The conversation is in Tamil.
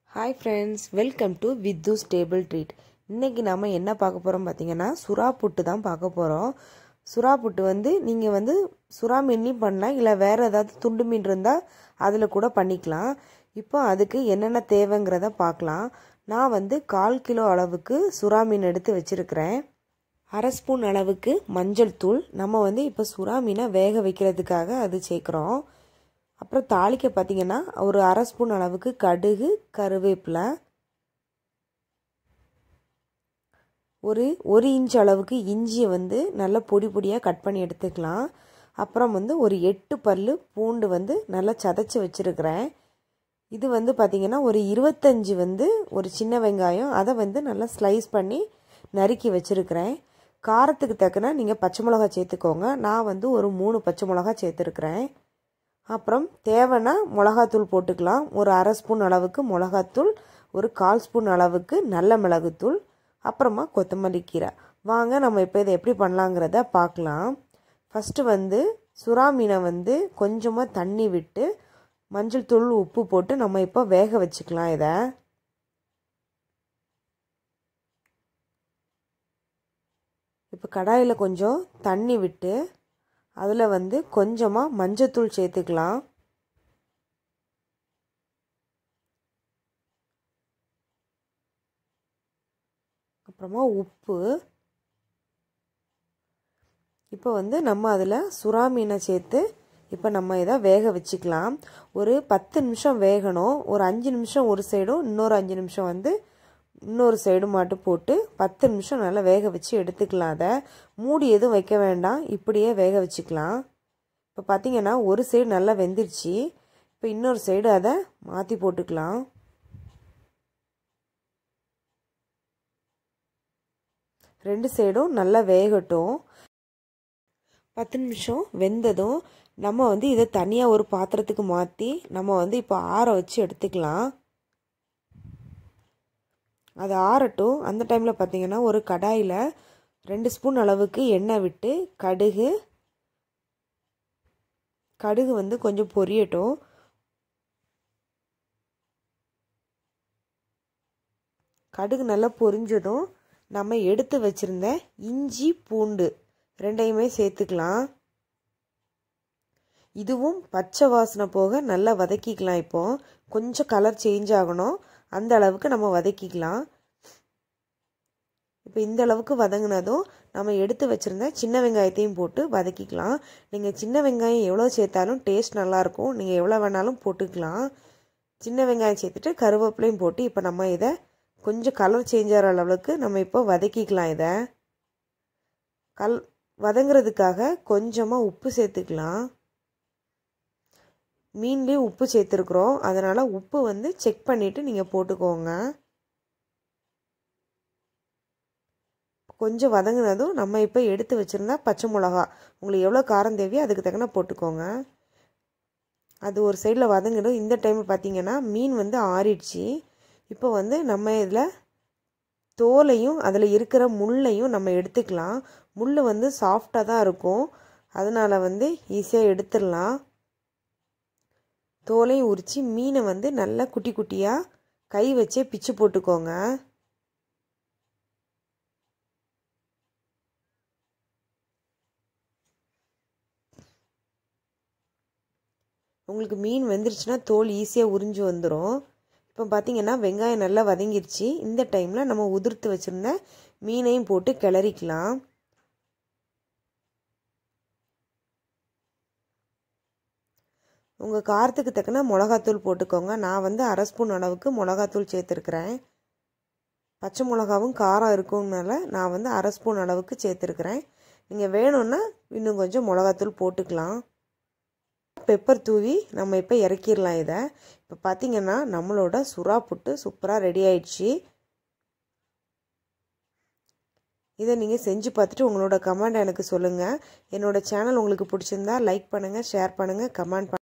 hi friends welcome to Vithus table treat இன்றைக்கி நாம் என்ன பார்க்க போகிறோம் பார்த்தீங்கன்னா சுறா புட்டு தான் பார்க்க போகிறோம் சுறா புட்டு வந்து நீங்கள் வந்து சுறா மீன்லையும் பண்ணலாம் இல்லை வேறு ஏதாவது துண்டு மீன் இருந்தால் அதில் கூட பண்ணிக்கலாம் இப்போ அதுக்கு என்னென்ன தேவைங்கிறத பார்க்கலாம் நான் வந்து கால் கிலோ அளவுக்கு சுறா மீன் எடுத்து வச்சுருக்கிறேன் அரை ஸ்பூன் அளவுக்கு மஞ்சள் தூள் நம்ம வந்து இப்போ சுறா மீனை வேக வைக்கிறதுக்காக அது சேர்க்குறோம் அப்புறம் தாளிக்க பார்த்தீங்கன்னா ஒரு அரை ஸ்பூன் அளவுக்கு கடுகு கருவேப்பிலை ஒரு ஒரு இன்ச் அளவுக்கு இஞ்சியை வந்து நல்லா பொடி பொடியாக கட் பண்ணி எடுத்துக்கலாம் அப்புறம் வந்து ஒரு எட்டு பல் பூண்டு வந்து நல்லா சதைச்சி வச்சுருக்கிறேன் இது வந்து பார்த்திங்கன்னா ஒரு இருபத்தஞ்சி வந்து ஒரு சின்ன வெங்காயம் அதை வந்து நல்லா ஸ்லைஸ் பண்ணி நறுக்கி வச்சுருக்கிறேன் காரத்துக்கு தக்கன நீங்கள் பச்சை மிளகா சேர்த்துக்கோங்க நான் வந்து ஒரு மூணு பச்சை மிளகா சேர்த்துருக்குறேன் அப்புறம் தேவைன்னா மிளகாத்தூள் போட்டுக்கலாம் ஒரு அரை ஸ்பூன் அளவுக்கு மிளகாத்தூள் ஒரு கால் ஸ்பூன் அளவுக்கு நல்ல மிளகுத்தூள் அப்புறமா கொத்தமல்லி கீரை வாங்க நம்ம இப்போ இதை எப்படி பண்ணலாங்கிறத பார்க்கலாம் ஃபஸ்ட்டு வந்து சுறா மீனை வந்து கொஞ்சமாக தண்ணி விட்டு மஞ்சள் தூள் உப்பு போட்டு நம்ம இப்போ வேக வச்சுக்கலாம் இதை இப்போ கடாயில் கொஞ்சம் தண்ணி விட்டு அதில் வந்து கொஞ்சமாக மஞ்சத்தூள் சேர்த்துக்கலாம் அப்புறமா உப்பு இப்போ வந்து நம்ம அதில் சுறா மீனை சேர்த்து இப்போ நம்ம இதை வேக வச்சுக்கலாம் ஒரு பத்து நிமிஷம் வேகணும் ஒரு அஞ்சு நிமிஷம் ஒரு சைடும் இன்னொரு அஞ்சு நிமிஷம் வந்து இன்னொரு சைடு மட்டும் போட்டு பத்து நிமிஷம் நல்லா வேக வச்சு எடுத்துக்கலாம் அதை மூடி எதுவும் வைக்க வேண்டாம் இப்படியே வேக வச்சுக்கலாம் இப்போ பார்த்தீங்கன்னா ஒரு சைடு நல்லா வெந்துருச்சு இப்போ இன்னொரு சைடு அதை மாற்றி போட்டுக்கலாம் ரெண்டு சைடும் நல்லா வேகட்டும் பத்து நிமிஷம் வெந்ததும் நம்ம வந்து இதை தனியாக ஒரு பாத்திரத்துக்கு மாற்றி நம்ம வந்து இப்போ ஆற வச்சு எடுத்துக்கலாம் அது ஆறட்டும் அந்த டைமில் பார்த்தீங்கன்னா ஒரு கடாயில் ரெண்டு ஸ்பூன் அளவுக்கு எண்ணெய் விட்டு கடுகு கடுகு வந்து கொஞ்சம் பொரியட்டும் கடுகு நல்லா பொரிஞ்சதும் நம்ம எடுத்து வச்சுருந்த இஞ்சி பூண்டு ரெண்டையுமே சேர்த்துக்கலாம் இதுவும் பச்சை வாசனை போக நல்லா வதக்கிக்கலாம் இப்போ கொஞ்சம் கலர் சேஞ்ச் ஆகணும் அந்த அளவுக்கு நம்ம வதக்கிக்கலாம் இப்போ இந்த அளவுக்கு வதங்கினதும் நம்ம எடுத்து வச்சுருந்த சின்ன வெங்காயத்தையும் போட்டு வதக்கிக்கலாம் நீங்கள் சின்ன வெங்காயம் எவ்வளோ சேர்த்தாலும் டேஸ்ட் நல்லாயிருக்கும் நீங்கள் எவ்வளோ வேணாலும் போட்டுக்கலாம் சின்ன வெங்காயம் சேர்த்துட்டு கருவேப்பிலையும் போட்டு இப்போ நம்ம இதை கொஞ்சம் கலர் சேஞ்ச் ஆகிற அளவுக்கு நம்ம இப்போ வதக்கிக்கலாம் இதை கல் வதங்கிறதுக்காக கொஞ்சமாக உப்பு சேர்த்துக்கலாம் மீன்லேயும் உப்பு சேர்த்துருக்குறோம் அதனால் உப்பு வந்து செக் பண்ணிவிட்டு நீங்கள் போட்டுக்கோங்க கொஞ்சம் வதங்கினதும் நம்ம இப்போ எடுத்து வச்சுருந்தா பச்சை மிளகா உங்களுக்கு எவ்வளோ காரம் தேவையோ அதுக்கு தக்கன போட்டுக்கோங்க அது ஒரு சைடில் வதங்கிடும் இந்த டைம் பார்த்தீங்கன்னா மீன் வந்து ஆறிடுச்சு இப்போ வந்து நம்ம இதில் தோலையும் அதில் இருக்கிற முள்ளையும் நம்ம எடுத்துக்கலாம் முள் வந்து சாஃப்டாக தான் இருக்கும் அதனால் வந்து ஈஸியாக எடுத்துடலாம் தோலையும் உரித்து மீனை வந்து நல்லா குட்டி குட்டியாக கை வச்சே பிச்சு போட்டுக்கோங்க உங்களுக்கு மீன் வெந்துருச்சுன்னா தோல் ஈஸியாக உறிஞ்சு வந்துடும் இப்போ பார்த்தீங்கன்னா வெங்காயம் நல்லா வதங்கிருச்சு இந்த டைமில் நம்ம உதிர்த்து வச்சுருந்த மீனையும் போட்டு கிளறிக்கலாம் உங்கள் காரத்துக்கு தக்கன மிளகாத்தூள் போட்டுக்கோங்க நான் வந்து அரை ஸ்பூன் அளவுக்கு மிளகாத்தூள் சேர்த்துருக்குறேன் பச்சை மிளகாவும் காரம் இருக்குங்கனால நான் வந்து அரை ஸ்பூன் அளவுக்கு சேர்த்துருக்குறேன் நீங்கள் வேணும்னா இன்னும் கொஞ்சம் மிளகாத்தூள் போட்டுக்கலாம் பெப்பர் தூவி நம்ம இப்போ இறக்கிடலாம் இதை இப்போ பார்த்தீங்கன்னா நம்மளோட சுறா புட்டு சூப்பராக ரெடி ஆயிடுச்சு இதை நீங்கள் செஞ்சு பார்த்துட்டு உங்களோட கமெண்ட் எனக்கு சொல்லுங்கள் என்னோடய சேனல் உங்களுக்கு பிடிச்சிருந்தா லைக் பண்ணுங்கள் ஷேர் பண்ணுங்கள் கமெண்ட்